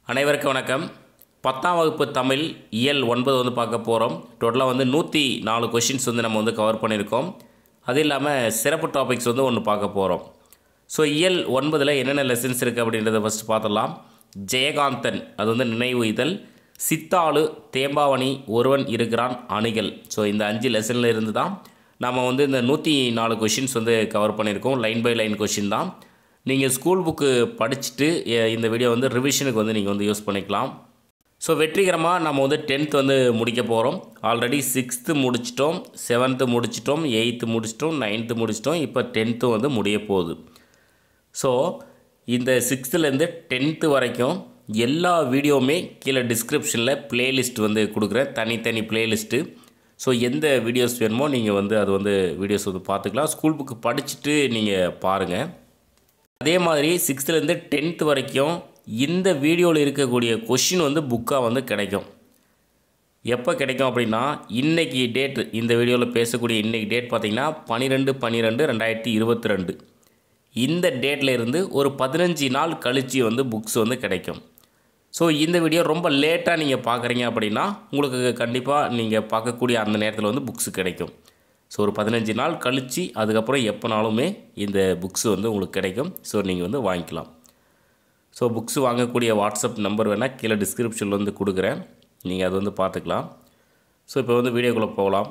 அனைவருக்கும் வணக்கம் பத்தாம் வகுப்பு தமிழ் இயல் ஒன்பது வந்து பார்க்க போகிறோம் டோட்டலாக வந்து நூற்றி நாலு கொஷின்ஸ் வந்து நம்ம வந்து கவர் பண்ணியிருக்கோம் அது இல்லாமல் சிறப்பு டாபிக்ஸ் வந்து ஒன்று பார்க்க போகிறோம் ஸோ இயல் ஒன்பதில் என்னென்ன லெசன்ஸ் இருக்குது அப்படின்றத ஃபஸ்ட்டு பார்த்துடலாம் ஜெயகாந்தன் அது வந்து நினைவு இதழ் சித்தாளு தேம்பாவணி ஒருவன் இருக்கிறான் அணிகள் ஸோ இந்த அஞ்சு லெசனில் இருந்து தான் நம்ம வந்து இந்த நூற்றி நாலு கொஷின்ஸ் வந்து கவர் பண்ணியிருக்கோம் லைன் பை லைன் கொஷின் தான் நீங்கள் ஸ்கூல் புக்கு படிச்சுட்டு எ- இந்த வீடியோ வந்து ரிவிஷனுக்கு வந்து நீங்கள் வந்து யூஸ் பண்ணிக்கலாம் ஸோ வெற்றிகரமாக நம்ம வந்து டென்த் வந்து முடிக்க போகிறோம் ஆல்ரெடி சிக்ஸ்த்து முடிச்சிட்டோம் செவன்த்து முடிச்சிட்டோம் எயித்து முடிச்சிட்டோம் நைன்த்து முடிச்சிட்டோம் இப்போ டென்த்து வந்து முடிய போகுது ஸோ இந்த சிக்ஸ்த்துலேருந்து டென்த்து வரைக்கும் எல்லா வீடியோவுமே கீழே டிஸ்கிரிப்ஷனில் பிளேலிஸ்ட் வந்து கொடுக்குறேன் தனித்தனி பிளேலிஸ்ட்டு ஸோ எந்த வீடியோஸ் வேணுமோ நீங்கள் வந்து அது வந்து வீடியோஸ் வந்து பார்த்துக்கலாம் ஸ்கூல் புக்கு படிச்சுட்டு நீங்கள் பாருங்கள் அதே மாதிரி சிக்ஸ்த்துலேருந்து டென்த் வரைக்கும் இந்த வீடியோவில் இருக்கக்கூடிய கொஷின் வந்து புக்காக வந்து கிடைக்கும் எப்போ கிடைக்கும் அப்படின்னா இன்னைக்கு டேட் இந்த வீடியோவில் பேசக்கூடிய இன்னைக்கு டேட் பார்த்தீங்கன்னா பன்னிரெண்டு பன்னிரெண்டு ரெண்டாயிரத்தி இருபத்தி ரெண்டு இந்த டேட்டில் இருந்து ஒரு பதினஞ்சு நாள் கழிச்சு வந்து புக்ஸ் வந்து கிடைக்கும் ஸோ இந்த வீடியோ ரொம்ப லேட்டாக நீங்கள் பார்க்குறீங்க அப்படின்னா உங்களுக்கு கண்டிப்பாக நீங்கள் பார்க்கக்கூடிய அந்த நேரத்தில் வந்து புக்ஸ் கிடைக்கும் ஸோ ஒரு பதினஞ்சு நாள் கழித்து அதுக்கப்புறம் எப்போனாலுமே இந்த புக்ஸ் வந்து உங்களுக்கு கிடைக்கும் ஸோ நீங்கள் வந்து வாங்கிக்கலாம் ஸோ புக்ஸ் வாங்கக்கூடிய வாட்ஸ்அப் நம்பர் வேணால் கீழே டிஸ்கிரிப்ஷனில் வந்து கொடுக்குறேன் நீங்கள் அது வந்து பார்த்துக்கலாம் ஸோ இப்போ வந்து வீடியோக்குள்ளே போகலாம்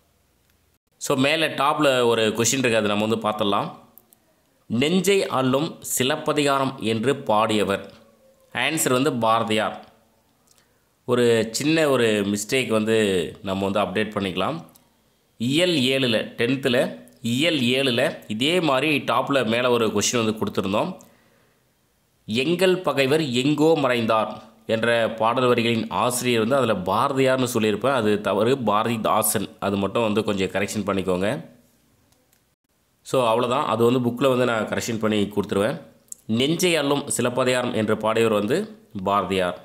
ஸோ மேலே டாப்பில் ஒரு கொஷின் இருக்குது அது நம்ம வந்து பார்த்துடலாம் நெஞ்சை அள்ளும் சிலப்பதிகாரம் என்று பாடியவர் ஆன்சர் வந்து பாரதியார் ஒரு சின்ன ஒரு மிஸ்டேக் வந்து நம்ம வந்து அப்டேட் பண்ணிக்கலாம் இயல் ஏழில் டென்த்தில் இயல் ஏழில் இதே மாதிரி டாப்பில் மேலே ஒரு கொஷின் வந்து கொடுத்துருந்தோம் எங்கள் பகைவர் எங்கோ மறைந்தார் என்ற பாடல் வரிகளின் ஆசிரியர் வந்து அதில் பாரதியார்னு சொல்லியிருப்பேன் அது தவறு பாரதிதாசன் அது மட்டும் வந்து கொஞ்சம் கரெக்ஷன் பண்ணிக்கோங்க ஸோ அவ்வளோதான் அது வந்து புக்கில் வந்து நான் கரெக்ஷன் பண்ணி கொடுத்துருவேன் நெஞ்சை அள்ளும் சிலப்பதிகாரம் என்ற பாடியவர் வந்து பாரதியார்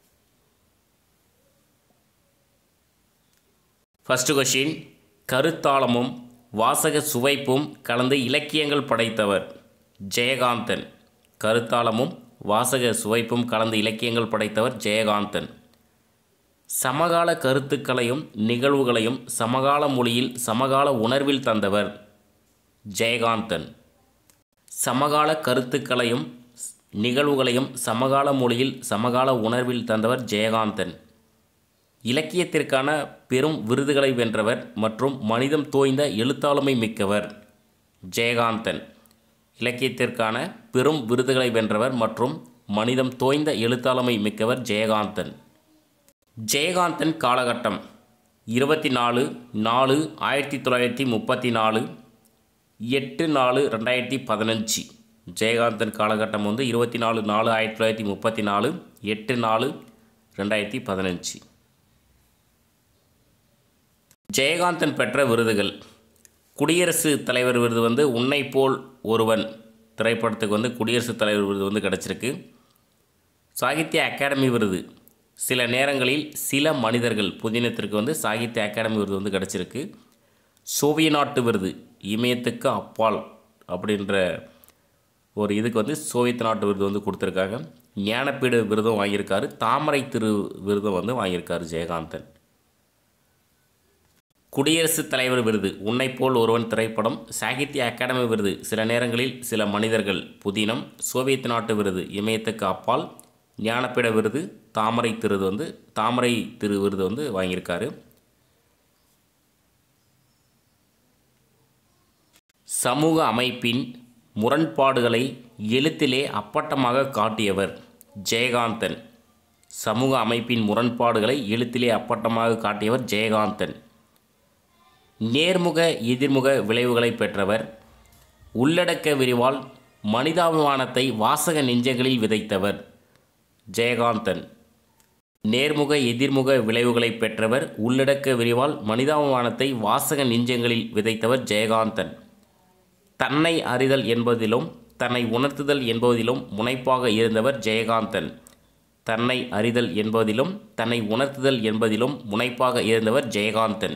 ஃபஸ்ட்டு கொஷின் கருத்தாளமும் வாசக சுவைப்பும் கலந்து இலக்கியங்கள் படைத்தவர் ஜெயகாந்தன் கருத்தாளமும் வாசக சுவைப்பும் கலந்து இலக்கியங்கள் படைத்தவர் ஜெயகாந்தன் சமகால கருத்துக்களையும் நிகழ்வுகளையும் சமகால மொழியில் சமகால உணர்வில் தந்தவர் ஜெயகாந்தன் சமகால கருத்துக்களையும் நிகழ்வுகளையும் சமகால மொழியில் சமகால உணர்வில் தந்தவர் ஜெயகாந்தன் இலக்கியத்திற்கான பெரும் விருதுகளை வென்றவர் மற்றும் மனிதம் தோய்ந்த எழுத்தாளுமை மிக்கவர் ஜெயகாந்தன் இலக்கியத்திற்கான பெரும் விருதுகளை வென்றவர் மற்றும் மனிதம் தோய்ந்த எழுத்தாளுமை மிக்கவர் ஜெயகாந்தன் ஜெயகாந்தன் காலகட்டம் இருபத்தி நாலு நாலு ஆயிரத்தி தொள்ளாயிரத்தி முப்பத்தி நாலு எட்டு நாலு ரெண்டாயிரத்தி பதினஞ்சு ஜெயகாந்தன் காலகட்டம் வந்து இருபத்தி நாலு நாலு ஆயிரத்தி தொள்ளாயிரத்தி முப்பத்தி நாலு எட்டு நாலு ரெண்டாயிரத்தி பதினஞ்சு ஜெயகாந்தன் பெற்ற விருதுகள் குடியரசுத் தலைவர் விருது வந்து உன்னை போல் ஒருவன் திரைப்படத்துக்கு வந்து குடியரசுத் தலைவர் விருது வந்து கிடச்சிருக்கு சாகித்ய அகாடமி விருது சில நேரங்களில் சில மனிதர்கள் புதினத்திற்கு வந்து சாகித்ய அகாடமி விருது வந்து கிடச்சிருக்கு சோவிய நாட்டு விருது இமயத்துக்கு அப்பால் அப்படின்ற ஒரு இதுக்கு வந்து சோவியத் நாட்டு விருது வந்து கொடுத்துருக்காங்க ஞானப்பீடு விருதும் வாங்கியிருக்காரு தாமரை திரு விருதும் வந்து வாங்கியிருக்காரு ஜெயகாந்தன் குடியரசுத் தலைவர் விருது உன்னை போல் ஒருவன் திரைப்படம் சாகித்ய அகாடமி விருது சில நேரங்களில் சில மனிதர்கள் புதினம் சோவியத் நாட்டு விருது இமயத்துக்கு அப்பால் ஞானப்பீட விருது தாமரை திரு வந்து தாமரை திரு விருது வந்து வாங்கியிருக்காரு சமூக அமைப்பின் முரண்பாடுகளை எழுத்திலே அப்பட்டமாக காட்டியவர் ஜெயகாந்தன் சமூக அமைப்பின் முரண்பாடுகளை எழுத்திலே அப்பட்டமாக காட்டியவர் ஜெயகாந்தன் நேர்முக எதிர்முக விளைவுகளை பெற்றவர் உள்ளடக்க விரிவால் மனிதாபிமானத்தை வாசக நெஞ்சங்களில் விதைத்தவர் ஜெயகாந்தன் நேர்முக எதிர்முக விளைவுகளை பெற்றவர் உள்ளடக்க விரிவால் மனிதாபிமானத்தை வாசக நெஞ்சங்களில் விதைத்தவர் ஜெயகாந்தன் தன்னை அறிதல் என்பதிலும் தன்னை உணர்த்துதல் என்பதிலும் முனைப்பாக இருந்தவர் ஜெயகாந்தன் தன்னை அறிதல் என்பதிலும் தன்னை உணர்த்துதல் என்பதிலும் முனைப்பாக இருந்தவர் ஜெயகாந்தன்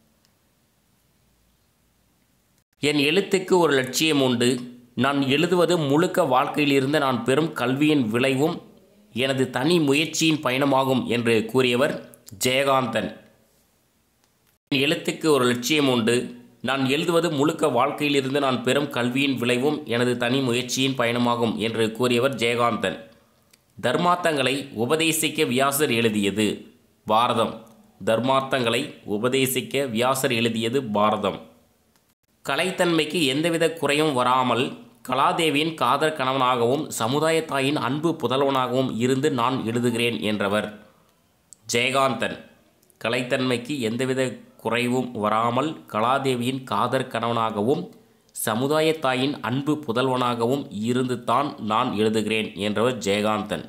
என் எழுத்துக்கு ஒரு லட்சியம் உண்டு நான் எழுதுவது முழுக்க வாழ்க்கையிலிருந்து நான் பெறும் கல்வியின் விளைவும் எனது தனி முயற்சியின் பயணமாகும் என்று கூறியவர் ஜெயகாந்தன் என் எழுத்துக்கு ஒரு லட்சியம் உண்டு நான் எழுதுவது முழுக்க வாழ்க்கையிலிருந்து நான் பெறும் கல்வியின் விளைவும் எனது தனி முயற்சியின் பயணமாகும் என்று கூறியவர் ஜெயகாந்தன் தர்மார்த்தங்களை உபதேசிக்க வியாசர் எழுதியது பாரதம் தர்மார்த்தங்களை உபதேசிக்க வியாசர் எழுதியது பாரதம் கலைத்தன்மைக்கு எந்தவித குறையும் வராமல் கலாதேவியின் காதல் கணவனாகவும் சமுதாய தாயின் அன்பு புதல்வனாகவும் இருந்து நான் எழுதுகிறேன் என்றவர் ஜெயகாந்தன் கலைத்தன்மைக்கு எந்தவித குறைவும் வராமல் கலாதேவியின் காதற் கணவனாகவும் சமுதாய தாயின் அன்பு புதல்வனாகவும் இருந்து தான் நான் எழுதுகிறேன் என்றவர் ஜெயகாந்தன்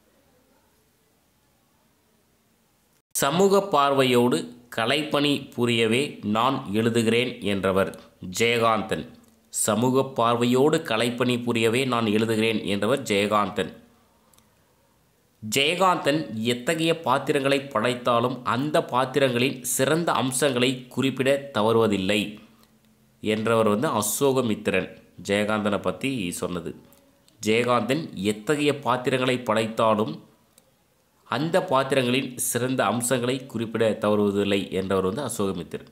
சமூக பார்வையோடு கலைப்பணி புரியவே நான் எழுதுகிறேன் என்றவர் ஜெயகாந்தன் சமூக பார்வையோடு கலைப்பணி புரியவே நான் எழுதுகிறேன் என்றவர் ஜெயகாந்தன் ஜெயகாந்தன் எத்தகைய பாத்திரங்களை படைத்தாலும் அந்த பாத்திரங்களின் சிறந்த அம்சங்களை குறிப்பிட தவறுவதில்லை என்றவர் வந்து அசோகமித்திரன் ஜெயகாந்தனை பற்றி சொன்னது ஜெயகாந்தன் எத்தகைய பாத்திரங்களை படைத்தாலும் அந்த பாத்திரங்களின் சிறந்த அம்சங்களை குறிப்பிட தவறுவதில்லை என்றவர் வந்து அசோகமித்திரன்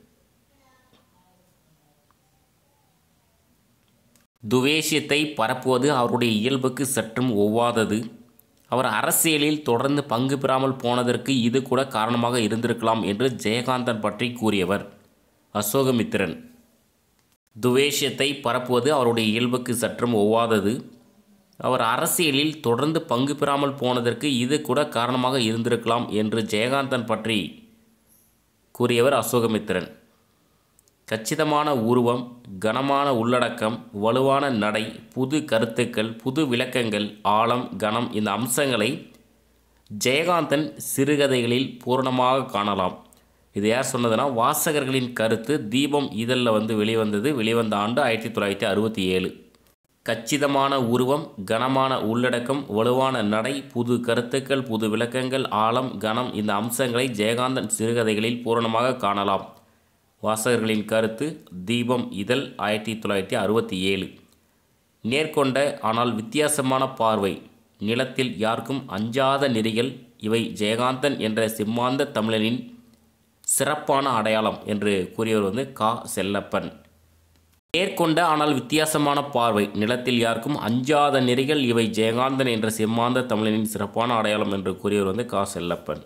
துவேஷியத்தை பரப்புவது அவருடைய இயல்புக்கு சற்றும் ஒவ்வாதது அவர் அரசியலில் தொடர்ந்து பங்கு பெறாமல் போனதற்கு இது கூட காரணமாக இருந்திருக்கலாம் என்று ஜெயகாந்தன் பற்றி கூறியவர் அசோகமித்திரன் துவேஷியத்தை பரப்புவது அவருடைய இயல்புக்கு சற்றும் ஒவ்வாதது அவர் அரசியலில் தொடர்ந்து பங்கு பெறாமல் போனதற்கு இது கூட காரணமாக இருந்திருக்கலாம் என்று ஜெயகாந்தன் பற்றி கூறியவர் அசோகமித்திரன் கச்சிதமான உருவம் கனமான உள்ளடக்கம் வலுவான நடை புது கருத்துக்கள் புது விளக்கங்கள் ஆழம் கனம் இந்த அம்சங்களை ஜெயகாந்தன் சிறுகதைகளில் பூரணமாக காணலாம் இது யார் சொன்னதுன்னா வாசகர்களின் கருத்து தீபம் இதழில் வந்து வெளிவந்தது வெளிவந்த ஆண்டு ஆயிரத்தி தொள்ளாயிரத்தி அறுபத்தி ஏழு கச்சிதமான உருவம் கனமான உள்ளடக்கம் வலுவான நடை புது கருத்துக்கள் புது விளக்கங்கள் ஆழம் கனம் இந்த அம்சங்களை ஜெயகாந்தன் சிறுகதைகளில் பூரணமாக காணலாம் வாசகர்களின் கருத்து தீபம் இதழ் ஆயிரத்தி தொள்ளாயிரத்தி அறுபத்தி ஏழு நேர்கொண்ட ஆனால் வித்தியாசமான பார்வை நிலத்தில் யாருக்கும் அஞ்சாத நெறிகள் இவை ஜெயகாந்தன் என்ற சிம்மாந்த தமிழனின் சிறப்பான அடையாளம் என்று கூறியவர் வந்து கா செல்லப்பன் நேர்கொண்ட ஆனால் வித்தியாசமான பார்வை நிலத்தில் யாருக்கும் அஞ்சாத நெறிகள் இவை ஜெயகாந்தன் என்ற சிம்மாந்த தமிழனின் சிறப்பான அடையாளம் என்று கூறியவர் வந்து கா செல்லப்பன்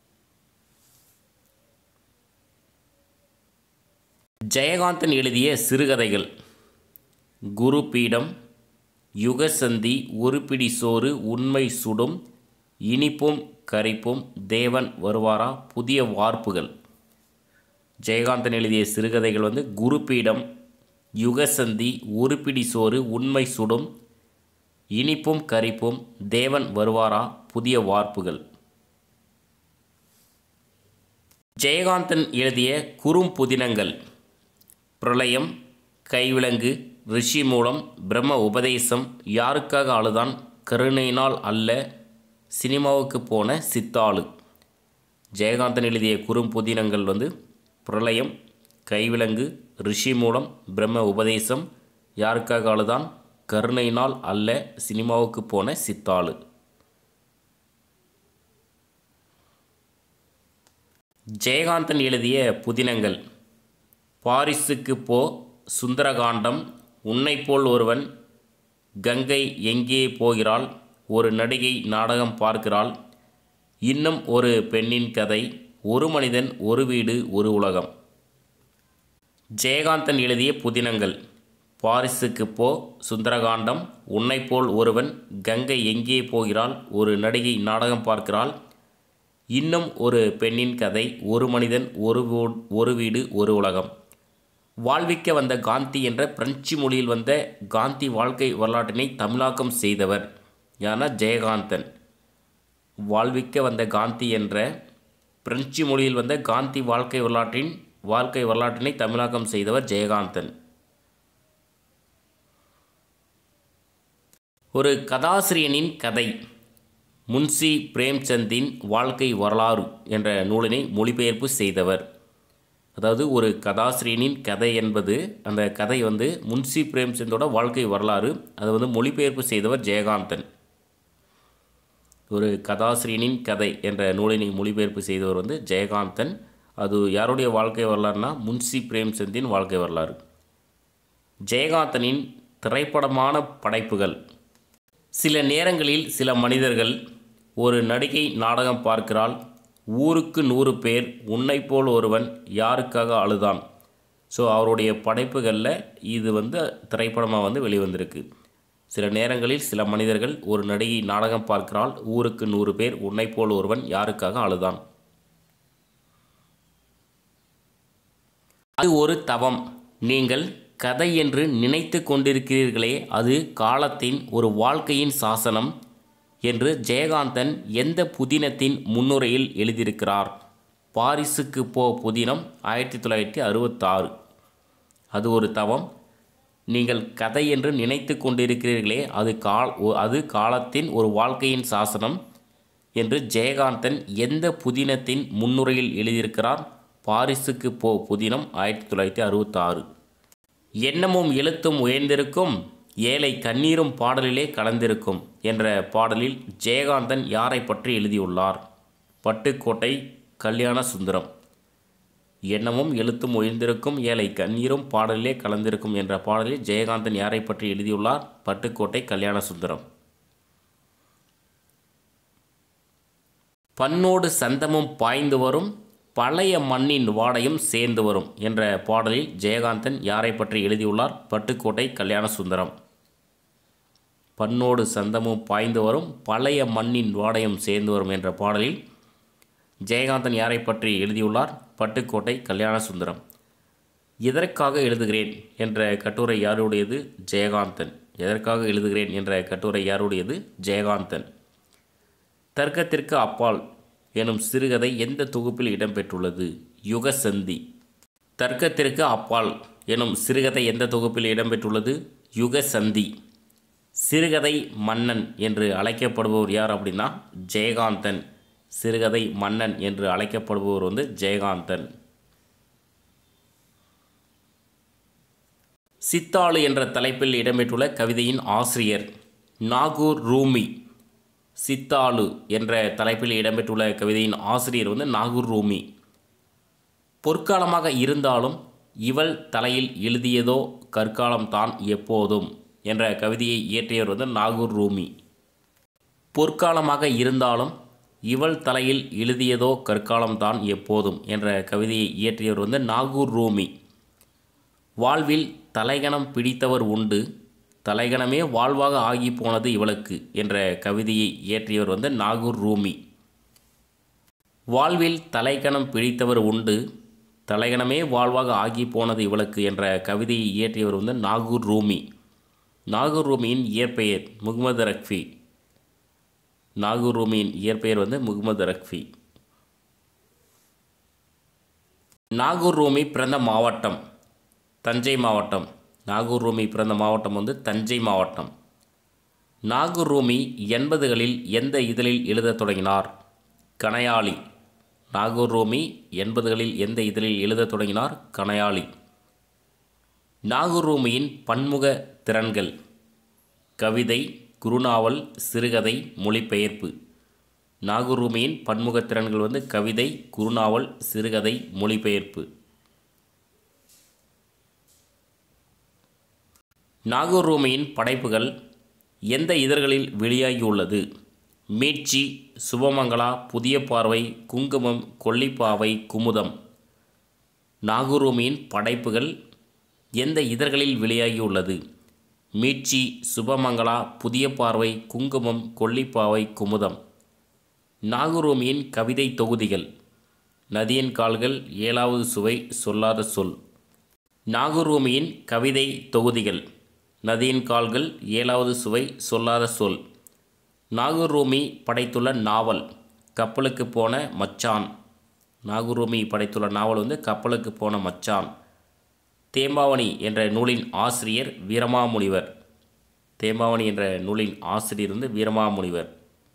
ஜெயகாந்தன் எழுதிய சிறுகதைகள் குரு பீடம் யுகசந்தி ஒரு பிடி சோறு உண்மை சுடும் இனிப்பும் கரிப்பும் தேவன் வருவாரா புதிய வார்ப்புகள் ஜெயகாந்தன் எழுதிய சிறுகதைகள் வந்து குரு பீடம் யுகசந்தி ஒரு பிடி சோறு உண்மை சுடும் இனிப்பும் கரிப்பும் தேவன் வருவாரா புதிய வார்ப்புகள் ஜெயகாந்தன் எழுதிய குறும்புதினங்கள் பிரளயம் கைவிலங்கு ரிஷி மூலம் பிரம்ம உபதேசம் யாருக்காக அழுதான் கருணையினால் அல்ல சினிமாவுக்கு போன சித்தாளு ஜெயகாந்தன் எழுதிய குறும்புதினங்கள் வந்து பிரளயம் கைவிலங்கு ரிஷி மூலம் பிரம்ம உபதேசம் யாருக்காக அழுதான் கருணையினால் அல்ல சினிமாவுக்கு போன சித்தாளு ஜெயகாந்தன் எழுதிய புதினங்கள் பாரிஸுக்கு போ சுந்தரகாண்டம் உன்னை போல் ஒருவன் கங்கை எங்கே போகிறாள் ஒரு நடிகை நாடகம் பார்க்கிறாள் இன்னும் ஒரு பெண்ணின் கதை ஒரு மனிதன் ஒரு வீடு ஒரு உலகம் ஜெயகாந்தன் எழுதிய புதினங்கள் பாரிஸுக்கு போ சுந்தரகாண்டம் உன்னை போல் ஒருவன் கங்கை எங்கே போகிறாள் ஒரு நடிகை நாடகம் பார்க்கிறாள் இன்னும் ஒரு பெண்ணின் கதை ஒரு மனிதன் ஒரு வீ- ஒரு வீடு ஒரு உலகம் வாழ்விக்க வந்த காந்தி என்ற பிரெஞ்சு மொழியில் வந்த காந்தி வாழ்க்கை வரலாற்றினை தமிழாக்கம் செய்தவர் யானா ஜெயகாந்தன் வாழ்விக்க வந்த காந்தி என்ற பிரெஞ்சு மொழியில் வந்த காந்தி வாழ்க்கை வரலாற்றின் வாழ்க்கை வரலாற்றினை தமிழாக்கம் செய்தவர் ஜெயகாந்தன் ஒரு கதாசிரியனின் கதை முன்சி பிரேம்சந்தின் வாழ்க்கை வரலாறு என்ற நூலினை மொழிபெயர்ப்பு செய்தவர் அதாவது ஒரு கதாசிரியனின் கதை என்பது அந்த கதை வந்து முன்சி பிரேம்சந்தோட வாழ்க்கை வரலாறு அதை வந்து மொழிபெயர்ப்பு செய்தவர் ஜெயகாந்தன் ஒரு கதாசிரியனின் கதை என்ற நூலினை மொழிபெயர்ப்பு செய்தவர் வந்து ஜெயகாந்தன் அது யாருடைய வாழ்க்கை வரலாறுனா முன்சி பிரேம்சந்தின் வாழ்க்கை வரலாறு ஜெயகாந்தனின் திரைப்படமான படைப்புகள் சில நேரங்களில் சில மனிதர்கள் ஒரு நடிகை நாடகம் பார்க்கிறாள் ஊருக்கு நூறு பேர் உன்னை போல் ஒருவன் யாருக்காக அழுதான் ஸோ அவருடைய படைப்புகளில் இது வந்து திரைப்படமாக வந்து வெளிவந்திருக்கு சில நேரங்களில் சில மனிதர்கள் ஒரு நடிகை நாடகம் பார்க்கிறாள் ஊருக்கு நூறு பேர் உன்னை போல் ஒருவன் யாருக்காக அழுதான் அது ஒரு தவம் நீங்கள் கதை என்று நினைத்து கொண்டிருக்கிறீர்களே அது காலத்தின் ஒரு வாழ்க்கையின் சாசனம் என்று ஜெயகாந்தன் எந்த புதினத்தின் முன்னுரையில் எழுதியிருக்கிறார் பாரிஸுக்கு போ புதினம் ஆயிரத்தி தொள்ளாயிரத்தி அறுபத்தாறு அது ஒரு தவம் நீங்கள் கதை என்று நினைத்து கொண்டிருக்கிறீர்களே அது கால் ஒ- அது காலத்தின் ஒரு வாழ்க்கையின் சாசனம் என்று ஜெயகாந்தன் எந்த புதினத்தின் முன்னுரையில் எழுதியிருக்கிறார் பாரிஸுக்கு போ புதினம் ஆயிரத்தி தொள்ளாயிரத்தி அறுபத்தாறு எண்ணமும் எழுத்தும் உயர்ந்திருக்கும் ஏழை கண்ணீரும் பாடலிலே கலந்திருக்கும் என்ற பாடலில் ஜெயகாந்தன் யாரை பற்றி எழுதியுள்ளார் பட்டுக்கோட்டை கல்யாண சுந்தரம் எண்ணமும் எழுத்தும் உயர்ந்திருக்கும் ஏழை கண்ணீரும் பாடலிலே கலந்திருக்கும் என்ற பாடலில் ஜெயகாந்தன் யாரை பற்றி எழுதியுள்ளார் பட்டுக்கோட்டை கல்யாண சுந்தரம் பன்னோடு சந்தமும் பாய்ந்து வரும் பழைய மண்ணின் வாடையும் சேர்ந்து வரும் என்ற பாடலில் ஜெயகாந்தன் யாரை பற்றி எழுதியுள்ளார் பட்டுக்கோட்டை கல்யாண சுந்தரம் பன்னோடு சந்தமும் பாய்ந்து வரும் பழைய மண்ணின் வாடையும் சேர்ந்து வரும் என்ற பாடலில் ஜெயகாந்தன் யாரை பற்றி எழுதியுள்ளார் பட்டுக்கோட்டை கல்யாண சுந்தரம் எதற்காக எழுதுகிறேன் என்ற கட்டுரை யாருடையது ஜெயகாந்தன் எதற்காக எழுதுகிறேன் என்ற கட்டுரை யாருடையது ஜெயகாந்தன் தர்க்கத்திற்கு அப்பால் எனும் சிறுகதை எந்த தொகுப்பில் இடம்பெற்றுள்ளது யுகசந்தி தர்க்கத்திற்கு அப்பால் எனும் சிறுகதை எந்த தொகுப்பில் இடம்பெற்றுள்ளது யுகசந்தி சிறுகதை மன்னன் என்று அழைக்கப்படுபவர் யார் அப்படின்னா ஜெயகாந்தன் சிறுகதை மன்னன் என்று அழைக்கப்படுபவர் வந்து ஜெயகாந்தன் சித்தாளு என்ற தலைப்பில் இடம்பெற்றுள்ள கவிதையின் ஆசிரியர் நாகூர் ரூமி சித்தாளு என்ற தலைப்பில் இடம்பெற்றுள்ள கவிதையின் ஆசிரியர் வந்து நாகூர் ரூமி பொற்காலமாக இருந்தாலும் இவள் தலையில் எழுதியதோ கற்காலம்தான் எப்போதும் என்ற கவிதையை இயற்றியவர் வந்து நாகூர் ரூமி பொற்காலமாக இருந்தாலும் இவள் தலையில் எழுதியதோ கற்காலம்தான் எப்போதும் என்ற கவிதையை இயற்றியவர் வந்து நாகூர் ரூமி வாழ்வில் தலைகணம் பிடித்தவர் உண்டு தலைகணமே வாழ்வாக ஆகி போனது இவளுக்கு என்ற கவிதையை இயற்றியவர் வந்து நாகூர் ரூமி வாழ்வில் தலைகணம் பிடித்தவர் உண்டு தலைகணமே வாழ்வாக ஆகி போனது இவளுக்கு என்ற கவிதையை இயற்றியவர் வந்து நாகூர் ரூமி நாகூர் ரூமியின் இயற்பெயர் முகமது ரக்ஃபி நாகூர் ரூமியின் இயற்பெயர் வந்து முகமது ரக்ஃபி நாகூர் ரூமி பிறந்த மாவட்டம் தஞ்சை மாவட்டம் நாகூர் ரூமி பிறந்த மாவட்டம் வந்து தஞ்சை மாவட்டம் நாகூர் ரூமி எண்பதுகளில் எந்த இதழில் எழுதத் தொடங்கினார் கணையாளி நாகூர் ரூமி எண்பதுகளில் எந்த இதழில் எழுதத் தொடங்கினார் கணையாளி நாகூர் ரூமியின் பன்முக திறன்கள் கவிதை குறுநாவல் சிறுகதை மொழிபெயர்ப்பு நாகூர் ரூமியின் பன்முக திறன்கள் வந்து கவிதை குறுநாவல் சிறுகதை மொழிபெயர்ப்பு நாகூர் ரூமியின் படைப்புகள் எந்த இதழ்களில் வெளியாகியுள்ளது மீட்சி சுபமங்களா புதிய பார்வை குங்குமம் கொல்லிப்பாவை குமுதம் நாகூர் ரூமியின் படைப்புகள் எந்த இதழ்களில் வெளியாகியுள்ளது மீட்சி சுபமங்களா புதிய பார்வை குங்குமம் கொல்லிப்பாவை குமுதம் நாகூர் கவிதை தொகுதிகள் நதியின் கால்கள் ஏழாவது சுவை சொல்லாத சொல் நாகூர் கவிதை தொகுதிகள் நதியின் கால்கள் ஏழாவது சுவை சொல்லாத சொல் நாகூர் ரூமி படைத்துள்ள நாவல் கப்பலுக்கு போன மச்சான் நாகூர் ரூமி படைத்துள்ள நாவல் வந்து கப்பலுக்கு போன மச்சான் தேம்பாவணி என்ற நூலின் ஆசிரியர் வீரமாமுனிவர் தேம்பாவணி என்ற நூலின் ஆசிரியர் வந்து வீரமாமுனிவர்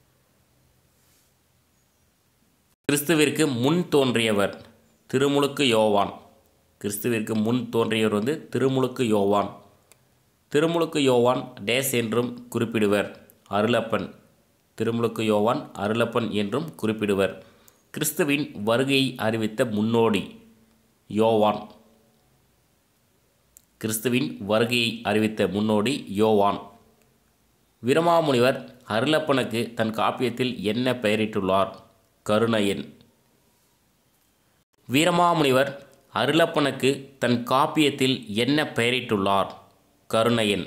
கிறிஸ்துவிற்கு முன் தோன்றியவர் திருமுழுக்கு யோவான் கிறிஸ்துவிற்கு முன் தோன்றியவர் வந்து திருமுழுக்கு யோவான் திருமுழுக்கு யோவான் டேஸ் என்றும் குறிப்பிடுவர் அருளப்பன் திருமுழுக்கு யோவான் அருளப்பன் என்றும் குறிப்பிடுவர் கிறிஸ்துவின் வருகையை அறிவித்த முன்னோடி யோவான் கிறிஸ்துவின் வருகையை அறிவித்த முன்னோடி யோவான் வீரமாமுனிவர் அருளப்பனுக்கு தன் காப்பியத்தில் என்ன பெயரிட்டுள்ளார் கருணையன் வீரமாமுனிவர் அருளப்பனுக்கு தன் காப்பியத்தில் என்ன பெயரிட்டுள்ளார் கருணையன்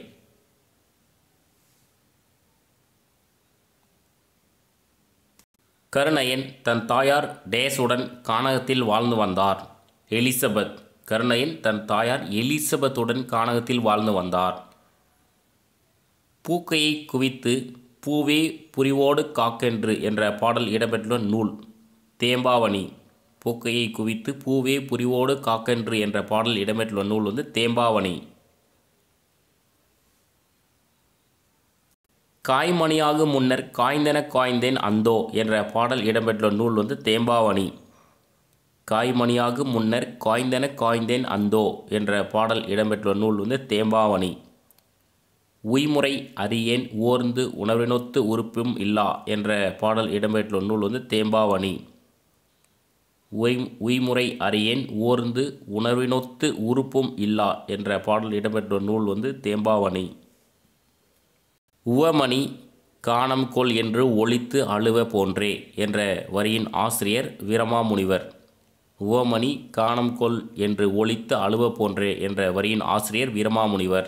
கருணையன் தன் தாயார் டேஸுடன் கானகத்தில் வாழ்ந்து வந்தார் எலிசபெத் கருணையன் தன் தாயார் எலிசபெத்துடன் கானகத்தில் வாழ்ந்து வந்தார் பூக்கையை குவித்து பூவே புரிவோடு காக்கென்று என்ற பாடல் இடம்பெற்றுள்ள நூல் தேம்பாவணி பூக்கையை குவித்து பூவே புரிவோடு காக்கென்று என்ற பாடல் இடம்பெற்றுள்ள நூல் வந்து தேம்பாவணி காய்மணியாகும் முன்னர் காய்ந்தென காய்ந்தேன் அந்தோ என்ற பாடல் இடம்பெற்றுள்ள நூல் வந்து தேம்பாவணி காய்மணியாகும் முன்னர் காய்ந்தென காய்ந்தேன் அந்தோ என்ற பாடல் இடம்பெற்றுள்ள நூல் வந்து தேம்பாவணி உய்முறை அறியேன் ஓர்ந்து உணர்வினொத்து உறுப்பும் இல்லா என்ற பாடல் இடம்பெற்றுள்ள நூல் வந்து தேம்பாவணி உய் உய்முறை அறியேன் ஓர்ந்து உணர்வினொத்து உறுப்பும் இல்லா என்ற பாடல் இடம்பெற்றுள்ள நூல் வந்து தேம்பாவணி உவமணி காணம் கொள் என்று ஒழித்து அழுவ போன்றே என்ற வரியின் ஆசிரியர் வீரமாமுனிவர் உவமணி காணம் கொள் என்று ஒழித்து அழுவ போன்றே என்ற வரியின் ஆசிரியர் வீரமாமுனிவர்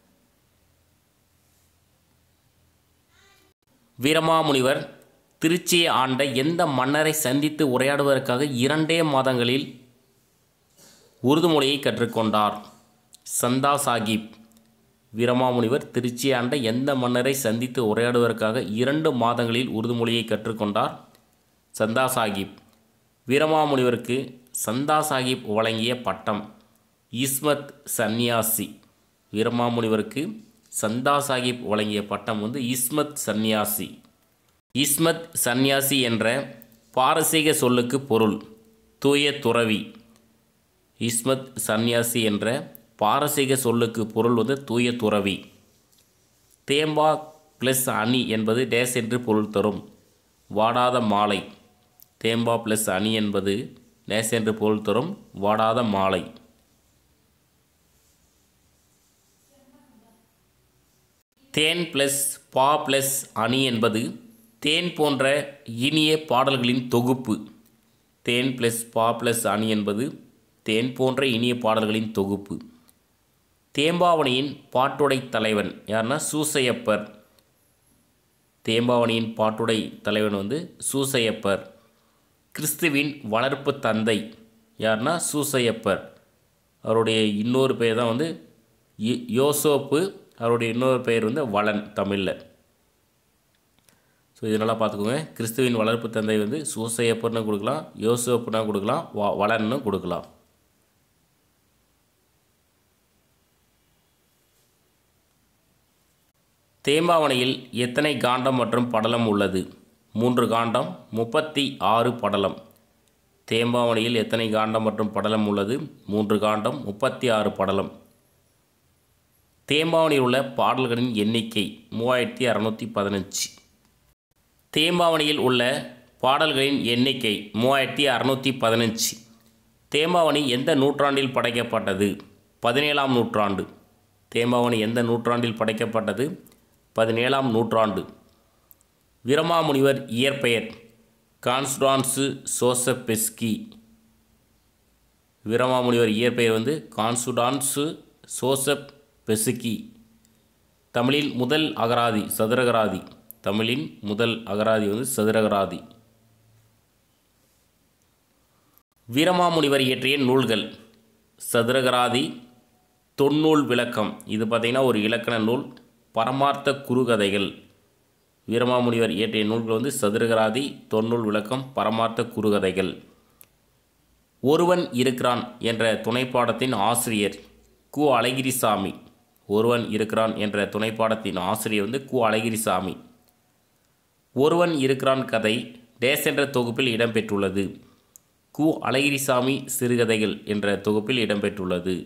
வீரமாமுனிவர் திருச்சியை ஆண்ட எந்த மன்னரை சந்தித்து உரையாடுவதற்காக இரண்டே மாதங்களில் உருது மொழியை கற்றுக்கொண்டார் சந்தா சாஹிப் வீரமாமுனிவர் திருச்சி ஆண்ட எந்த மன்னரை சந்தித்து உரையாடுவதற்காக இரண்டு மாதங்களில் உருது மொழியை கற்றுக்கொண்டார் சந்தா சாஹிப் வீரமாமுனிவருக்கு சந்தா சாஹிப் வழங்கிய பட்டம் இஸ்மத் சந்நியாசி வீரமாமுனிவருக்கு சந்தா சாஹிப் வழங்கிய பட்டம் வந்து இஸ்மத் சந்நியாசி இஸ்மத் சந்நியாசி என்ற பாரசீக சொல்லுக்கு பொருள் தூய துறவி இஸ்மத் சந்நியாசி என்ற பாரசீக சொல்லுக்கு பொருள் வந்து தூய துறவி தேம்பா ப்ளஸ் அணி என்பது டேஸ் என்று பொருள் தரும் வாடாத மாலை தேம்பா ப்ளஸ் அணி என்பது டேஸ் என்று பொருள் தரும் வாடாத மாலை தேன் ப்ளஸ் பா ப்ளஸ் அணி என்பது தேன் போன்ற இனிய பாடல்களின் தொகுப்பு தேன் ப்ளஸ் பா ப்ளஸ் அணி என்பது தேன் போன்ற இனிய பாடல்களின் தொகுப்பு தேம்பாவணியின் பாட்டுடை தலைவன் யாருன்னா சூசையப்பர் தேம்பாவணியின் பாட்டுடை தலைவன் வந்து சூசையப்பர் கிறிஸ்துவின் வளர்ப்பு தந்தை யாருன்னா சூசையப்பர் அவருடைய இன்னொரு பெயர் தான் வந்து யோ- யோசோப்பு அவருடைய இன்னொரு பெயர் வந்து வளன் தமிழில் ஸோ இதனால் பார்த்துக்கோங்க கிறிஸ்துவின் வளர்ப்பு தந்தை வந்து சூசையப்பர்னு கொடுக்கலாம் யோசோப்புனா கொடுக்கலாம் வ வளன்னு கொடுக்கலாம் தேம்பாவணியில் எத்தனை காண்டம் மற்றும் படலம் உள்ளது மூன்று காண்டம் முப்பத்தி ஆறு படலம் தேம்பாவணியில் எத்தனை காண்டம் மற்றும் படலம் உள்ளது மூன்று காண்டம் முப்பத்தி ஆறு படலம் தேம்பாவணியில் உள்ள பாடல்களின் எண்ணிக்கை மூவாயிரத்தி அறநூற்றி பதினஞ்சு தேம்பாவணியில் உள்ள பாடல்களின் எண்ணிக்கை மூவாயிரத்தி அறநூற்றி பதினஞ்சு தேம்பாவணி எந்த நூற்றாண்டில் படைக்கப்பட்டது பதினேழாம் நூற்றாண்டு தேம்பாவணி எந்த நூற்றாண்டில் படைக்கப்பட்டது பதினேழாம் நூற்றாண்டு வீரமாமுனிவர் இயற்பெயர் கான்ஸ்டான்சு சோசபெஸ்கி வீரமாமுனிவர் இயற்பெயர் வந்து கான்சுடான்சு சோசப் பெசுக்கி தமிழில் முதல் அகராதி சதுரகராதி தமிழின் முதல் அகராதி வந்து சதுரகராதி வீரமாமுனிவர் இயற்றிய நூல்கள் சதுரகராதி தொன்னூல் விளக்கம் இது பார்த்திங்கன்னா ஒரு இலக்கண நூல் பரமார்த்த குறுகதைகள் வீரமாமுனிவர் இயற்றிய நூல்கள் வந்து சதுரகராதி தொன்னூல் விளக்கம் பரமார்த்த குறுகதைகள் ஒருவன் இருக்கிறான் என்ற துணைப்பாடத்தின் ஆசிரியர் கு அழகிரிசாமி ஒருவன் இருக்கிறான் என்ற துணைப்பாடத்தின் ஆசிரியர் வந்து கு அழகிரிசாமி ஒருவன் இருக்கிறான் கதை டேஸ் என்ற தொகுப்பில் இடம்பெற்றுள்ளது கு அழகிரிசாமி சிறுகதைகள் என்ற தொகுப்பில் இடம்பெற்றுள்ளது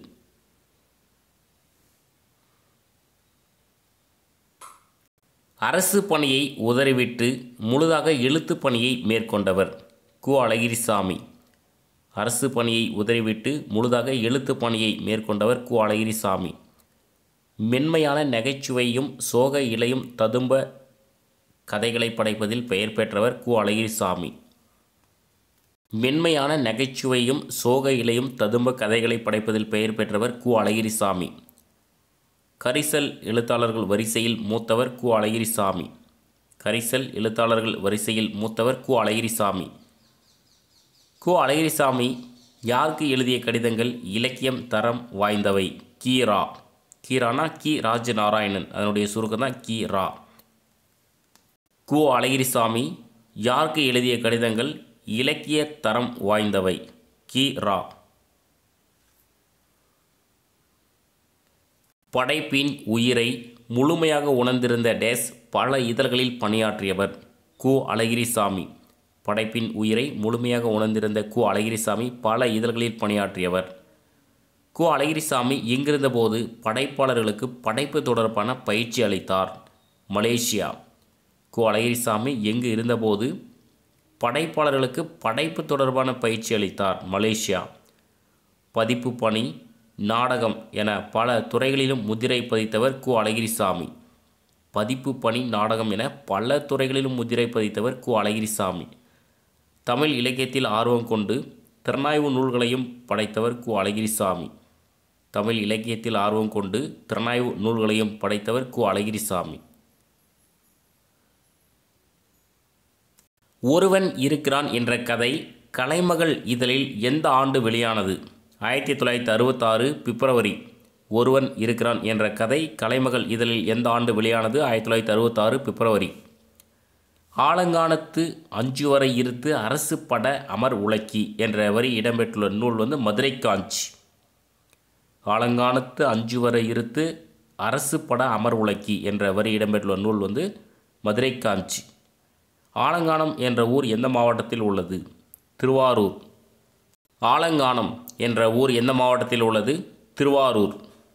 அரசு பணியை உதறிவிட்டு முழுதாக எழுத்து பணியை மேற்கொண்டவர் கு அழகிரிசாமி அரசு பணியை உதறிவிட்டு முழுதாக எழுத்து பணியை மேற்கொண்டவர் கு அழகிரிசாமி மென்மையான நகைச்சுவையும் சோக இலையும் ததும்ப கதைகளை படைப்பதில் பெயர் பெற்றவர் கு அழகிரிசாமி மென்மையான நகைச்சுவையும் சோக இலையும் ததும்ப கதைகளை படைப்பதில் பெயர் பெற்றவர் கு அழகிரிசாமி கரிசல் எழுத்தாளர்கள் வரிசையில் மூத்தவர் கு அழகிரிசாமி கரிசல் எழுத்தாளர்கள் வரிசையில் மூத்தவர் கு அழகிரிசாமி கு அழகிரிசாமி யாருக்கு எழுதிய கடிதங்கள் இலக்கியம் தரம் வாய்ந்தவை கீரா கீரானா கி ராஜநாராயணன் அதனுடைய சுருக்கம் தான் கி ரா கு அழகிரிசாமி யாருக்கு எழுதிய கடிதங்கள் இலக்கிய தரம் வாய்ந்தவை கி ரா படைப்பின் உயிரை முழுமையாக உணர்ந்திருந்த டேஸ் பல இதழ்களில் பணியாற்றியவர் கு அழகிரிசாமி படைப்பின் உயிரை முழுமையாக உணர்ந்திருந்த கு அழகிரிசாமி பல இதழ்களில் பணியாற்றியவர் கு அழகிரிசாமி இங்கிருந்தபோது படைப்பாளர்களுக்கு படைப்பு தொடர்பான பயிற்சி அளித்தார் மலேசியா கு அழகிரிசாமி எங்கு இருந்தபோது படைப்பாளர்களுக்கு படைப்பு தொடர்பான பயிற்சி அளித்தார் மலேசியா பதிப்பு பணி நாடகம் என பல துறைகளிலும் முத்திரை பதித்தவர் கு அழகிரிசாமி பதிப்பு பணி நாடகம் என பல துறைகளிலும் முத்திரை பதித்தவர் கு அழகிரிசாமி தமிழ் இலக்கியத்தில் ஆர்வம் கொண்டு திறனாய்வு நூல்களையும் படைத்தவர் கு அழகிரிசாமி தமிழ் இலக்கியத்தில் ஆர்வம் கொண்டு திறனாய்வு நூல்களையும் படைத்தவர் கு அழகிரிசாமி ஒருவன் இருக்கிறான் என்ற கதை கலைமகள் இதழில் எந்த ஆண்டு வெளியானது ஆயிரத்தி தொள்ளாயிரத்தி அறுபத்தாறு பிப்ரவரி ஒருவன் இருக்கிறான் என்ற கதை கலைமகள் இதழில் எந்த ஆண்டு வெளியானது ஆயிரத்தி தொள்ளாயிரத்தி அறுபத்தாறு பிப்ரவரி ஆலங்கானத்து அஞ்சு வரை இருத்து அரசு பட அமர் உலக்கி என்ற வரி இடம்பெற்றுள்ள நூல் வந்து மதுரை காஞ்சி ஆலங்கானத்து அஞ்சு வரை இருத்து அரசு பட அமர் உலக்கி என்ற வரி இடம்பெற்றுள்ள நூல் வந்து மதுரை காஞ்சி ஆலங்கானம் என்ற ஊர் எந்த மாவட்டத்தில் உள்ளது திருவாரூர் ஆலங்கானம் என்ற ஊர் எந்த மாவட்டத்தில் உள்ளது திருவாரூர்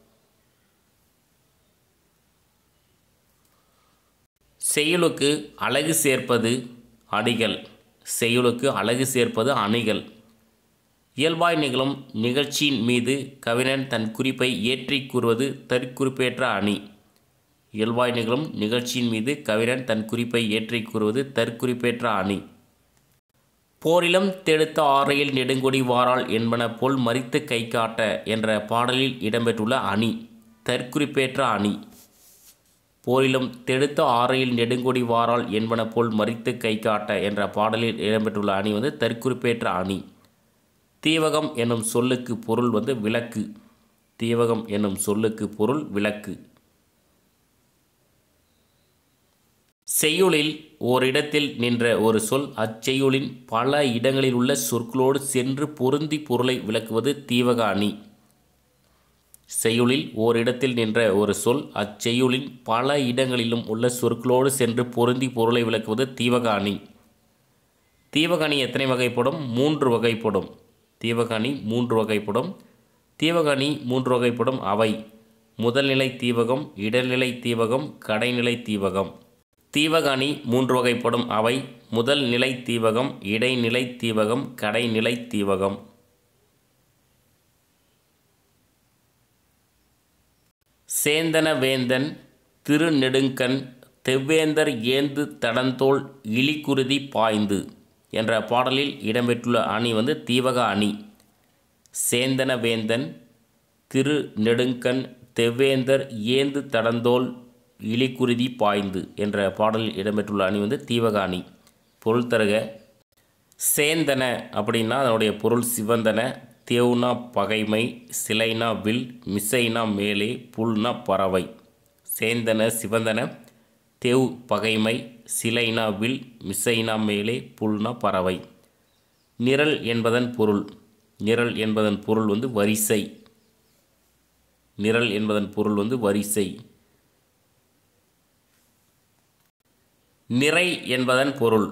செய்யுளுக்கு அழகு சேர்ப்பது அணிகள் செய்யுளுக்கு அழகு சேர்ப்பது அணிகள் இயல்பாய் நிகழும் நிகழ்ச்சியின் மீது கவிஞன் தன் குறிப்பை ஏற்றி கூறுவது தற்குறிப்பேற்ற அணி இயல்பாய் நிகழும் நிகழ்ச்சியின் மீது கவிஞன் தன் குறிப்பை ஏற்றி கூறுவது தற்குறிப்பேற்ற அணி போரிலும் தெடுத்த ஆறையில் நெடுங்கொடி வாராள் என்பன போல் மறித்து கை காட்ட என்ற பாடலில் இடம்பெற்றுள்ள அணி தற்குறிப்பேற்ற அணி போரிலும் தெடுத்த ஆறையில் நெடுங்கொடி வாராள் என்பன போல் மறித்து கை காட்ட என்ற பாடலில் இடம்பெற்றுள்ள அணி வந்து தற்குறிப்பேற்ற அணி தீவகம் என்னும் சொல்லுக்கு பொருள் வந்து விளக்கு தீவகம் என்னும் சொல்லுக்கு பொருள் விளக்கு செய்யுளில் ஓரிடத்தில் நின்ற ஒரு சொல் அச்செய்யுளின் பல இடங்களில் உள்ள சொற்களோடு சென்று பொருந்தி பொருளை விளக்குவது தீவக அணி செய்யுளில் ஓரிடத்தில் நின்ற ஒரு சொல் அச்செய்யுளின் பல இடங்களிலும் உள்ள சொற்களோடு சென்று பொருந்தி பொருளை விளக்குவது தீவக அணி தீவக அணி எத்தனை வகைப்படும் மூன்று வகைப்படும் தீவக அணி மூன்று வகைப்படும் தீவக அணி மூன்று வகைப்படும் அவை முதல்நிலை தீவகம் இடைநிலை தீவகம் கடைநிலை தீவகம் தீவக அணி மூன்று வகைப்படும் அவை முதல் நிலை தீவகம் இடைநிலை தீவகம் கடைநிலை தீவகம் சேந்தன வேந்தன் திருநெடுங்கண் தெவ்வேந்தர் ஏந்து தடந்தோள் இலிக்குருதி பாய்ந்து என்ற பாடலில் இடம்பெற்றுள்ள அணி வந்து தீவக அணி சேந்தன வேந்தன் திரு நெடுங்கண் தெவ்வேந்தர் ஏந்து தடந்தோள் இலிக்குருதி பாய்ந்து என்ற பாடலில் இடம்பெற்றுள்ள அணி வந்து தீவக அணி பொருள் தருக சேந்தன அப்படின்னா அதனுடைய பொருள் சிவந்தன தேவுனா பகைமை சிலைனா வில் மிசைனா மேலே புல்னா பறவை சேந்தன சிவந்தன தேவ் பகைமை சிலைனா வில் மிசைனா மேலே புல்னா பறவை நிரல் என்பதன் பொருள் நிரல் என்பதன் பொருள் வந்து வரிசை நிரல் என்பதன் பொருள் வந்து வரிசை நிறை என்பதன் பொருள்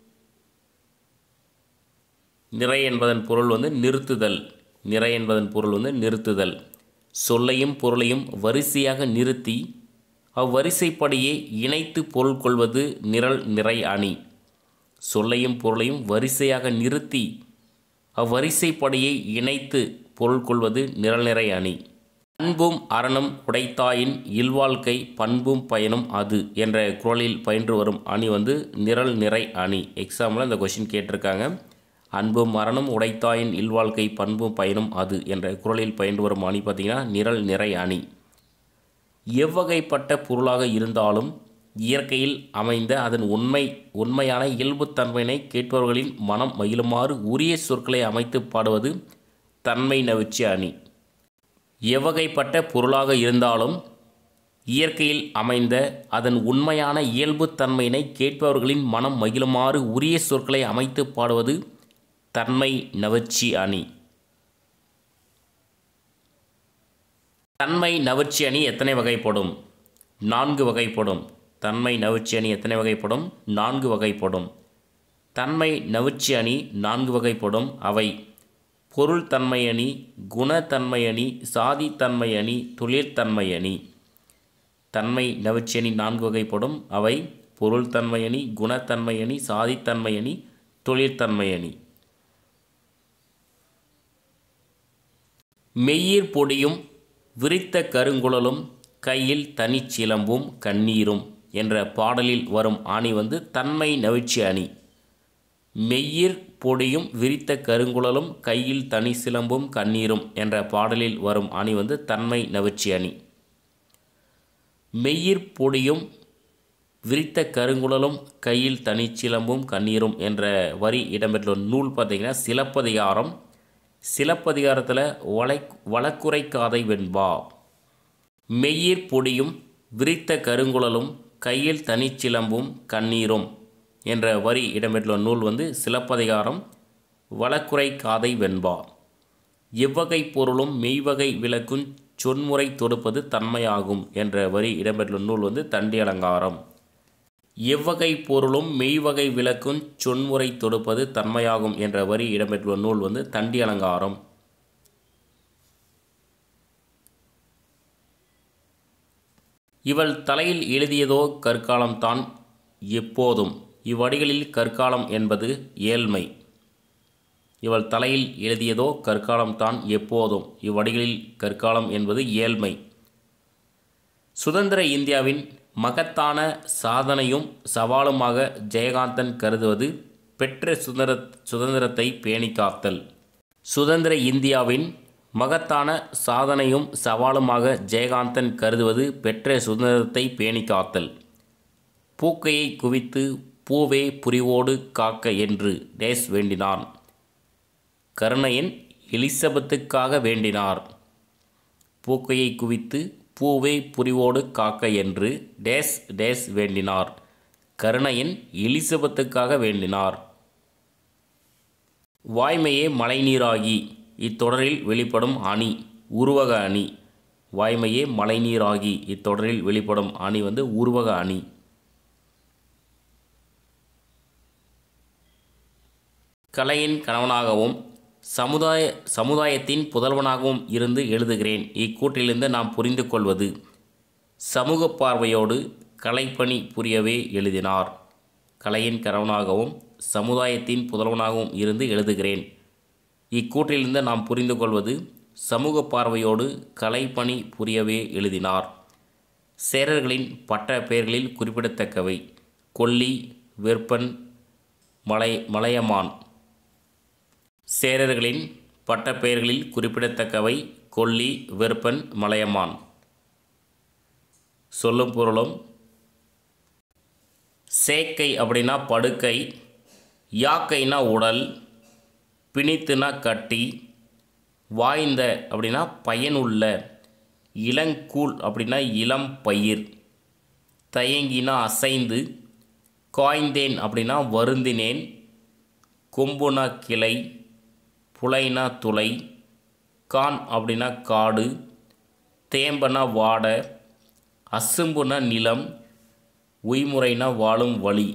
நிறை என்பதன் பொருள் வந்து நிறுத்துதல் நிறை என்பதன் பொருள் வந்து நிறுத்துதல் சொல்லையும் பொருளையும் வரிசையாக நிறுத்தி அவ்வரிசைப்படியே இணைத்து பொருள் கொள்வது நிரல் நிறை அணி சொல்லையும் பொருளையும் வரிசையாக நிறுத்தி அவ்வரிசைப்படியை இணைத்து பொருள் கொள்வது நிரல் நிறை அணி அன்பும் அறனும் உடைத்தாயின் இல்வாழ்க்கை பண்பும் பயனும் அது என்ற குரலில் பயின்று வரும் அணி வந்து நிரல் நிறை அணி எக்ஸாம்பிள் இந்த கொஷின் கேட்டிருக்காங்க அன்பும் மரணம் உடைத்தாயின் இல்வாழ்க்கை பண்பும் பயனும் அது என்ற குரலில் பயின்று வரும் அணி பார்த்திங்கன்னா நிரல் நிறை அணி எவ்வகைப்பட்ட பொருளாக இருந்தாலும் இயற்கையில் அமைந்த அதன் உண்மை உண்மையான இயல்புத்தன்மையினை கேட்பவர்களின் மனம் மகிழுமாறு உரிய சொற்களை அமைத்து பாடுவது தன்மை நவிச்சி அணி எவ்வகைப்பட்ட பொருளாக இருந்தாலும் இயற்கையில் அமைந்த அதன் உண்மையான இயல்புத்தன்மையினை கேட்பவர்களின் மனம் மகிழுமாறு உரிய சொற்களை அமைத்து பாடுவது தன்மை நவச்சி அணி தன்மை நவர்ச்சி அணி எத்தனை வகைப்படும் நான்கு வகைப்படும் தன்மை நவர்ச்சி அணி எத்தனை வகைப்படும் நான்கு வகைப்படும் தன்மை நவர்ச்சி அணி நான்கு வகைப்படும் அவை பொருள் தன்மை அணி குணத்தன்மை அணி சாதித்தன்மை அணி தொழிற்தன்மை அணி தன்மை நவர்ச்சி அணி நான்கு வகைப்படும் அவை பொருள் தன்மை அணி குணத்தன்மை அணி சாதித்தன்மை அணி தொழிற்தன்மை அணி மெய்யிற் பொடியும் விரித்த கருங்குழலும் கையில் தனிச்சிலம்பும் கண்ணீரும் என்ற பாடலில் வரும் அணி வந்து தன்மை நவிழ்ச்சி அணி மெய்யிற் பொடியும் விரித்த கருங்குழலும் கையில் தனி சிலம்பும் கண்ணீரும் என்ற பாடலில் வரும் அணி வந்து தன்மை நவிழ்ச்சி அணி மெய்யிற் பொடியும் விரித்த கருங்குழலும் கையில் தனிச்சிலம்பும் கண்ணீரும் என்ற வரி இடம்பெற்றுள்ள நூல் பார்த்திங்கன்னா சிலப்பதிகாரம் சிலப்பதிகாரத்தில் வளை வழக்குரைக்காதை வெண்பா மெய்யிற் பொடியும் விரித்த கருங்குழலும் கையில் தனிச்சிலம்பும் கண்ணீரும் என்ற வரி இடம்பெற்றுள்ள நூல் வந்து சிலப்பதிகாரம் வழக்குரை காதை வெண்பா எவ்வகை பொருளும் மெய்வகை விளக்கும் சொன்முறை தொடுப்பது தன்மையாகும் என்ற வரி இடம்பெற்றுள்ள நூல் வந்து தண்டி அலங்காரம் எவ்வகை பொருளும் மெய்வகை விளக்கும் சொன்முறை தொடுப்பது தன்மையாகும் என்ற வரி இடம்பெற்றுள்ள நூல் வந்து தண்டி அலங்காரம் இவள் தலையில் எழுதியதோ கற்காலம்தான் எப்போதும் இவ்வடிகளில் கற்காலம் என்பது ஏழ்மை இவள் தலையில் எழுதியதோ கற்காலம்தான் எப்போதும் இவ்வடிகளில் கற்காலம் என்பது ஏழ்மை சுதந்திர இந்தியாவின் மகத்தான சாதனையும் சவாலுமாக ஜெயகாந்தன் கருதுவது பெற்ற சுதந்திர சுதந்திரத்தை பேணி காத்தல் சுதந்திர இந்தியாவின் மகத்தான சாதனையும் சவாலுமாக ஜெயகாந்தன் கருதுவது பெற்ற சுதந்திரத்தை பேணி காத்தல் பூக்கையை குவித்து பூவே புரிவோடு காக்க என்று டேஸ் வேண்டினான் கருணையன் எலிசபெத்துக்காக வேண்டினார் பூக்கையை குவித்து பூவே புரிவோடு காக்க என்று டேஸ் டேஸ் வேண்டினார் கருணையன் எலிசபெத்துக்காக வேண்டினார் வாய்மையே மழைநீராகி இத்தொடரில் வெளிப்படும் அணி உருவக அணி வாய்மையே மழைநீராகி இத்தொடரில் வெளிப்படும் அணி வந்து உருவக அணி கலையின் கணவனாகவும் சமுதாய சமுதாயத்தின் புதல்வனாகவும் இருந்து எழுதுகிறேன் இக்கூற்றிலிருந்து நாம் புரிந்து கொள்வது சமூக பார்வையோடு கலைப்பணி புரியவே எழுதினார் கலையின் கணவனாகவும் சமுதாயத்தின் புதல்வனாகவும் இருந்து எழுதுகிறேன் இக்கூற்றிலிருந்து நாம் புரிந்து கொள்வது சமூக பார்வையோடு கலைப்பணி புரியவே எழுதினார் சேரர்களின் பட்ட பெயர்களில் குறிப்பிடத்தக்கவை கொல்லி வெற்பன் மலை மலையமான் சேரர்களின் பட்டப்பெயர்களில் குறிப்பிடத்தக்கவை கொல்லி வெற்பன் மலையமான் சொல்லும் பொருளும் சேக்கை அப்படின்னா படுக்கை யாக்கைனா உடல் பிணித்துனா கட்டி வாய்ந்த அப்படின்னா பயனுள்ள இளங்கூழ் அப்படின்னா இளம் பயிர் தயங்கினா அசைந்து காய்ந்தேன் அப்படின்னா வருந்தினேன் கொம்புனா கிளை புலைனா துளை கான் அப்படின்னா காடு தேம்பனா வாட அசும்புனா நிலம் உய்முறைனா வாழும் வழி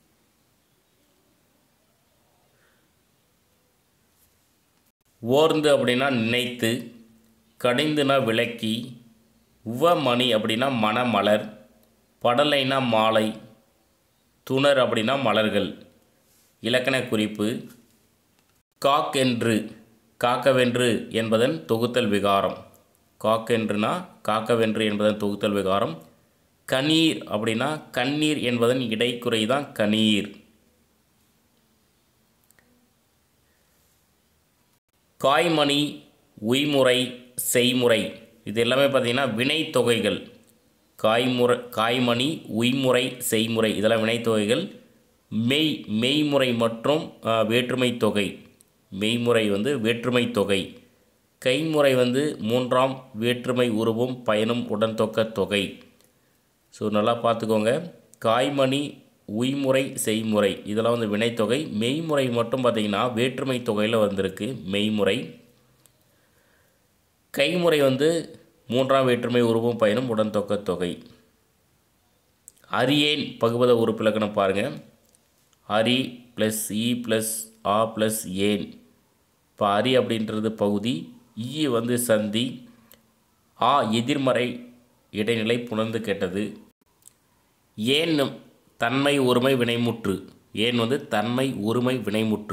ஓர்ந்து அப்படின்னா நினைத்து கடிந்துனா விளக்கி உவமணி அப்படின்னா மணமலர் படலைனா மாலை துணர் அப்படின்னா மலர்கள் இலக்கண குறிப்பு காக்கென்று காக்கவென்று என்பதன் தொகுத்தல் விகாரம் காக்கென்றுனா காக்கவென்று என்பதன் தொகுத்தல் விகாரம் கணீர் அப்படின்னா கண்ணீர் என்பதன் இடைக்குறை தான் கணீர் காய்மணி உய்முறை செய்முறை இது எல்லாமே பார்த்திங்கன்னா வினைத்தொகைகள் காய்முறை காய்மணி உய்முறை செய்முறை இதெல்லாம் வினைத்தொகைகள் மெய் மெய்முறை மற்றும் ஆ, வேற்றுமை தொகை மெய்முறை வந்து வேற்றுமை தொகை கைமுறை வந்து மூன்றாம் வேற்றுமை உருவும் பயனும் உடன்தொக்க தொகை ஸோ நல்லா பார்த்துக்கோங்க காய்மணி உய்முறை செய்முறை இதெல்லாம் வந்து வினைத்தொகை மெய்முறை மட்டும் பார்த்திங்கன்னா வேற்றுமை தொகையில் வந்திருக்கு மெய்முறை கைமுறை வந்து மூன்றாம் வேற்றுமை உருவும் பயனும் உடன்தொக்க தொகை அரியேன் பகுபத உறுப்பிலக்கணம் பாருங்கள் அரி ப்ளஸ் இ ப்ளஸ் ஆ ப்ளஸ் ஏன் இப்போ அரி அப்படின்றது பகுதி ஈ வந்து சந்தி ஆ எதிர்மறை இடைநிலை புணர்ந்து கெட்டது ஏன் தன்மை ஒருமை வினைமுற்று ஏன் வந்து தன்மை ஒருமை வினைமுற்று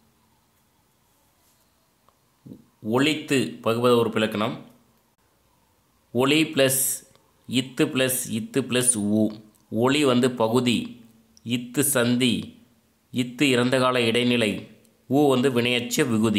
ஒளித்து பகுபத உறுப்பிலக்கணம் ஒளி ப்ளஸ் இத்து ப்ளஸ் இத்து ப்ளஸ் ஊ ஒளி வந்து பகுதி இத்து சந்தி இத்து இறந்த கால இடைநிலை ஊ வந்து வினையச்ச விகுதி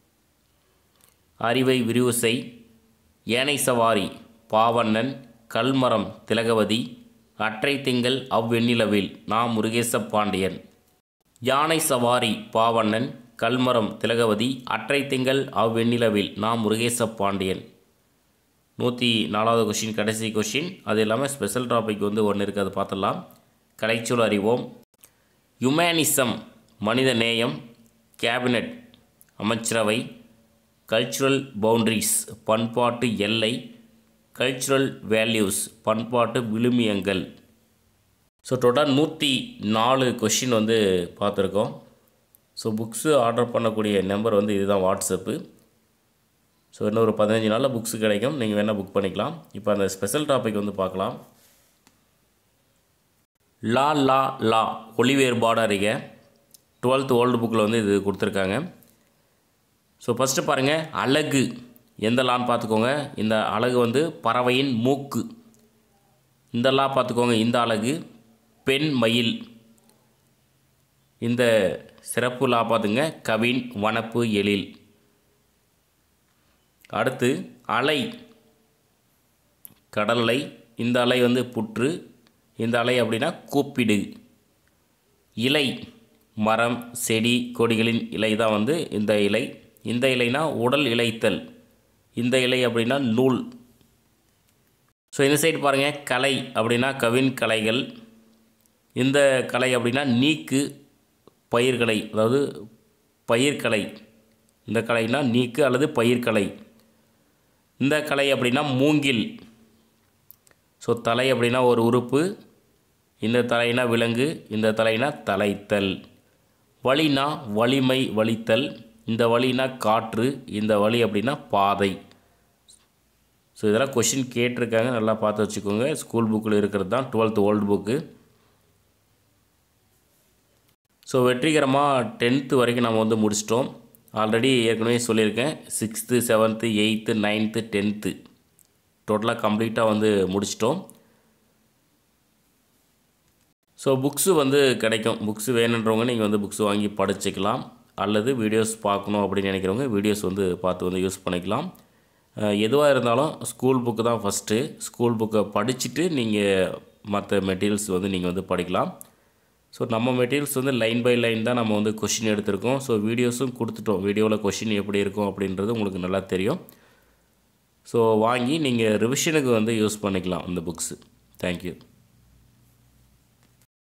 அறிவை விரிவுசை ஏனை சவாரி பாவண்ணன் கல்மரம் திலகவதி அற்றை திங்கள் அவ்வெண்ணிலவில் நா முருகேச பாண்டியன் யானை சவாரி பாவண்ணன் கல்மரம் திலகவதி அற்றை திங்கள் அவ்வெண்ணிலவில் நா முருகேச பாண்டியன் நூற்றி நாலாவது கொஷின் கடைசி கொஷின் அது இல்லாமல் ஸ்பெஷல் டாபிக் வந்து ஒன்று இருக்குது அதை பார்த்துடலாம் கலைச்சொல் அறிவோம் ஹியூமனிசம் மனித நேயம் கேபினட் அமைச்சரவை கல்ச்சுரல் பவுண்டரிஸ் பண்பாட்டு எல்லை கல்ச்சுரல் வேல்யூஸ் பண்பாட்டு விழுமியங்கள் ஸோ டோட்டல் நூற்றி நாலு கொஷின் வந்து பார்த்துருக்கோம் ஸோ புக்ஸு ஆர்டர் பண்ணக்கூடிய நம்பர் வந்து இதுதான் வாட்ஸ்அப்பு ஸோ இன்னும் ஒரு பதினஞ்சு நாளில் புக்ஸ் கிடைக்கும் நீங்கள் வேணால் புக் பண்ணிக்கலாம் இப்போ அந்த ஸ்பெஷல் டாபிக் வந்து பார்க்கலாம் லா லா லா ஒளி வேறுபாடு அறிக டுவெல்த் ஓல்டு புக்கில் வந்து இது கொடுத்துருக்காங்க ஸோ ஃபஸ்ட்டு பாருங்கள் அழகு எந்த லான்னு பார்த்துக்கோங்க இந்த அழகு வந்து பறவையின் மூக்கு இந்த லா பார்த்துக்கோங்க இந்த அழகு பெண் மயில் இந்த சிறப்பு லா பார்த்துங்க கவின் வனப்பு எழில் அடுத்து அலை கடல் அலை இந்த அலை வந்து புற்று இந்த அலை அப்படின்னா கூப்பிடு இலை மரம் செடி கொடிகளின் இலை தான் வந்து இந்த இலை இந்த இலைனா உடல் இலைத்தல் இந்த இலை அப்படின்னா நூல் ஸோ இந்த சைடு பாருங்கள் கலை அப்படின்னா கவின் கலைகள் இந்த கலை அப்படின்னா நீக்கு பயிர்கலை அதாவது பயிர்கலை இந்த கலைனா நீக்கு அல்லது பயிர்கலை இந்த கலை அப்படின்னா மூங்கில் ஸோ தலை அப்படின்னா ஒரு உறுப்பு இந்த தலைனா விலங்கு இந்த தலைனா தலைத்தல் வலினா வலிமை வலித்தல் இந்த வலினா காற்று இந்த வலி அப்படின்னா பாதை ஸோ இதெல்லாம் கொஷின் கேட்டிருக்காங்க நல்லா பார்த்து வச்சுக்கோங்க ஸ்கூல் புக்கில் இருக்கிறது தான் டுவெல்த் ஓல்டு புக்கு ஸோ வெற்றிகரமாக டென்த்து வரைக்கும் நம்ம வந்து முடிச்சிட்டோம் ஆல்ரெடி ஏற்கனவே சொல்லியிருக்கேன் sixth seventh eighth ninth tenth டோட்டலாக கம்ப்ளீட்டாக வந்து முடிச்சிட்டோம் ஸோ புக்ஸு வந்து கிடைக்கும் புக்ஸு வேணுன்றவங்க நீங்கள் வந்து புக்ஸ் வாங்கி படிச்சுக்கலாம் அல்லது வீடியோஸ் பார்க்கணும் அப்படின்னு நினைக்கிறவங்க வீடியோஸ் வந்து பார்த்து வந்து யூஸ் பண்ணிக்கலாம் எதுவாக இருந்தாலும் ஸ்கூல் புக்கு தான் ஃபஸ்ட்டு ஸ்கூல் புக்கை படிச்சுட்டு நீங்கள் மற்ற மெட்டீரியல்ஸ் வந்து நீங்கள் வந்து படிக்கலாம் ஸோ நம்ம மெட்டீரியல்ஸ் வந்து லைன் பை லைன் தான் நம்ம வந்து கொஷின் எடுத்திருக்கோம் ஸோ வீடியோஸும் கொடுத்துட்டோம் வீடியோவில் கொஷின் எப்படி இருக்கும் அப்படின்றது உங்களுக்கு நல்லா தெரியும் ஸோ வாங்கி நீங்கள் ரிவிஷனுக்கு வந்து யூஸ் பண்ணிக்கலாம் இந்த புக்ஸு தேங்க்யூ